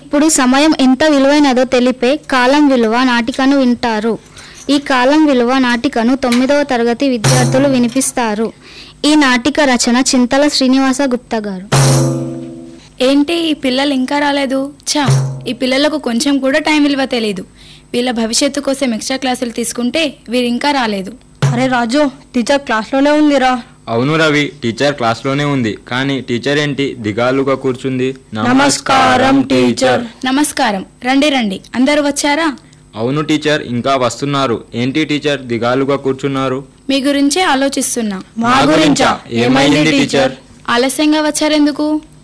ఇప్పుడు సమయం ఎంత విలువైనదో తెలిపే కాలం విలువ నాటికను వింటారు ఈ కాలం విలువ నాటికను తొమ్మిదవ తరగతి విద్యార్థులు వినిపిస్తారు ఈ నాటిక రచన చింతల శ్రీనివాస గుప్తా గారు ఏంటి ఈ పిల్లలు ఇంకా రాలేదు ఛా ఈ పిల్లలకు కొంచెం కూడా టైం విలువ తెలీదు వీళ్ళ భవిష్యత్తు కోసం ఎక్స్ట్రా క్లాసులు తీసుకుంటే వీరు ఇంకా రాలేదు అరే రాజు టీచర్ క్లాస్లోనే ఉందిరా అవును రవి టీచర్ క్లాస్లోనే ఉంది కానీ టీచర్ ఏంటి దిగాలుగా కూర్చుంది నమస్కారం టీచర్ నమస్కారం రండి రండి అందరూ వచ్చారా అవును టీచర్ ఇంకా వస్తున్నారు ఏంటి టీచర్ దిగాలుగా కూర్చున్నారు మీ గురించే ఆలోచిస్తున్నా మా గురించా ఏమైంది టీచర్ ఆలస్యంగా వచ్చారెందుకు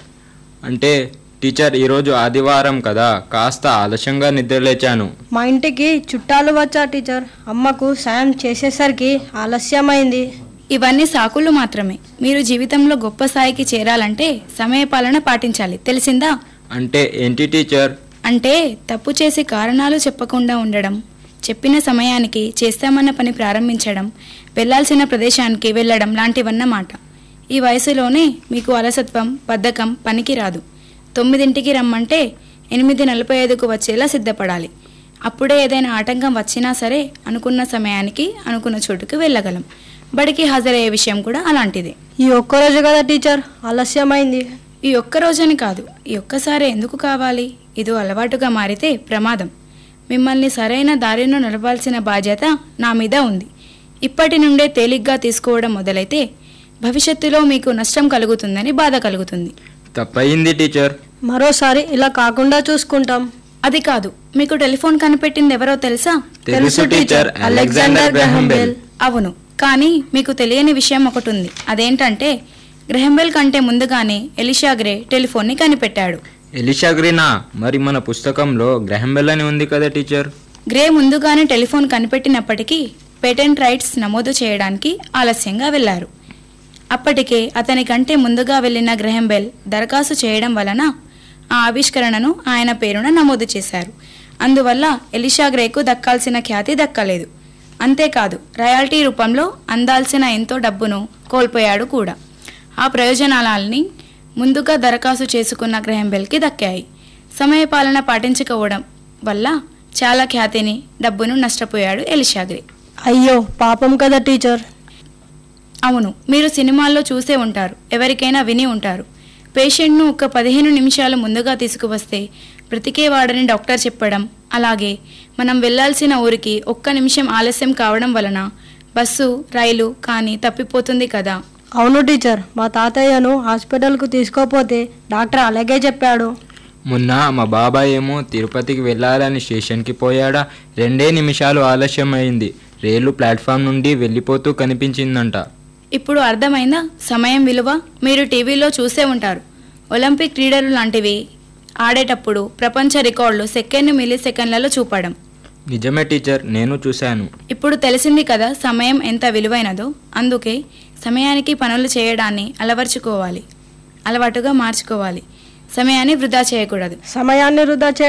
అంటే టీచర్ ఈరోజు ఆదివారం కదా కాస్త ఆలస్యంగా నిద్రలేచాను మా ఇంటికి చుట్టాలు వచ్చా టీచర్ అమ్మకు సాయం చేసేసరికి ఆలస్యమైంది ఇవన్నీ సాకులు మాత్రమే మీరు జీవితంలో గొప్ప స్థాయికి చేరాలంటే సమయపాలన పాటించాలి తెలిసిందా అంటే ఏంటి టీచర్ అంటే తప్పు చేసి కారణాలు చెప్పకుండా ఉండడం చెప్పిన సమయానికి చేస్తామన్న పని ప్రారంభించడం వెళ్ళాల్సిన ప్రదేశానికి వెళ్ళడం లాంటివన్నమాట ఈ వయసులోనే మీకు అలసత్వం బద్ధకం పనికి రాదు తొమ్మిదింటికి రమ్మంటే ఎనిమిది నలభై ఐదుకు వచ్చేలా సిద్ధపడాలి అప్పుడే ఏదైనా ఆటంకం వచ్చినా సరే అనుకున్న సమయానికి అనుకున్న చోటుకు వెళ్ళగలం బడికి హాజరయ్యే విషయం కూడా అలాంటిదే ఈ ఒక్కరోజు కదా టీచర్ ఆలస్యమైంది ఈ ఒక్క రోజని కాదు ఈ ఒక్కసారి ఎందుకు కావాలి ఇదో అలవాటుగా మారితే ప్రమాదం మిమ్మల్ని సరైన దారిలో నడపాల్సిన బాధ్యత నా మీద ఉంది ఇప్పటి నుండే తేలిగ్గా తీసుకోవడం మొదలైతే భవిష్యత్తులో మీకు నష్టం కలుగుతుందని బాధ కలుగుతుంది తప్పయింది టీచర్ మరోసారి ఇలా కాకుండా చూసుకుంటాం అది కాదు మీకు టెలిఫోన్ కనిపెట్టింది ఎవరో తెలుసా తెలుసు టీచర్ అలెగ్జాండర్ గ్రహం బెల్ అవును కానీ మీకు తెలియని విషయం ఒకటి ఉంది అదేంటంటే గ్రహంబెల్ కంటే ముందుగానే ఎలిషా గ్రే టెలిఫోన్ని కనిపెట్టాడు ఎలిషా గ్రీనా మరి మన పుస్తకంలో గ్రహం బెల్ అని ఉంది కదా టీచర్ గ్రే ముందుగానే టెలిఫోన్ కనిపెట్టినప్పటికీ పేటెంట్ రైట్స్ నమోదు చేయడానికి ఆలస్యంగా వెళ్లారు అప్పటికే అతని కంటే ముందుగా వెళ్లిన గ్రహం బెల్ దరఖాస్తు చేయడం వలన ఆ ఆవిష్కరణను ఆయన పేరున నమోదు చేశారు అందువల్ల ఎలిషా గ్రేకు దక్కాల్సిన ఖ్యాతి దక్కలేదు అంతేకాదు రయాల్టీ రూపంలో అందాల్సిన ఎంతో డబ్బును కోల్పోయాడు కూడా ఆ ప్రయోజనాలని ముందుగా దరఖాస్తు చేసుకున్న గ్రహం బెల్కి దక్కాయి సమయపాలన పాటించకపోవడం వల్ల చాలా ఖ్యాతిని డబ్బును నష్టపోయాడు ఎలిషాగ్రే అయ్యో పాపం కదా టీచర్ అవును మీరు సినిమాల్లో చూసే ఉంటారు ఎవరికైనా విని ఉంటారు పేషెంట్ను ఒక పదిహేను నిమిషాలు ముందుగా తీసుకువస్తే బ్రతికేవాడని డాక్టర్ చెప్పడం అలాగే మనం వెళ్ళాల్సిన ఊరికి ఒక్క నిమిషం ఆలస్యం కావడం వలన బస్సు రైలు కానీ తప్పిపోతుంది కదా అవును టీచర్ మా తాతయ్యను హాస్పిటల్కు తీసుకోపోతే డాక్టర్ అలాగే చెప్పాడు మొన్న మా బాబాయ్ ఏమో తిరుపతికి వెళ్ళాలని స్టేషన్కి పోయాడా రెండే నిమిషాలు ఆలస్యమైంది రైలు ప్లాట్ఫామ్ నుండి వెళ్ళిపోతూ కనిపించిందంట ఇప్పుడు అర్థమైందా సమయం విలువ మీరు టీవీలో చూసే ఉంటారు ఒలింపిక్ క్రీడలు లాంటివి ఆడేటప్పుడు ప్రపంచ రికార్డులు సెకండ్ మిల్లీ సెకండ్లలో చూపడం నిజమే టీచర్ నేను చూశాను ఇప్పుడు తెలిసింది కదా సమయం ఎంత విలువైనదో అందుకే సమయానికి పనులు చేయడాన్ని అలవర్చుకోవాలి అలవాటుగా మార్చుకోవాలి సమయాన్ని వృధా చేయకూడదు సమయాన్ని వృధా చే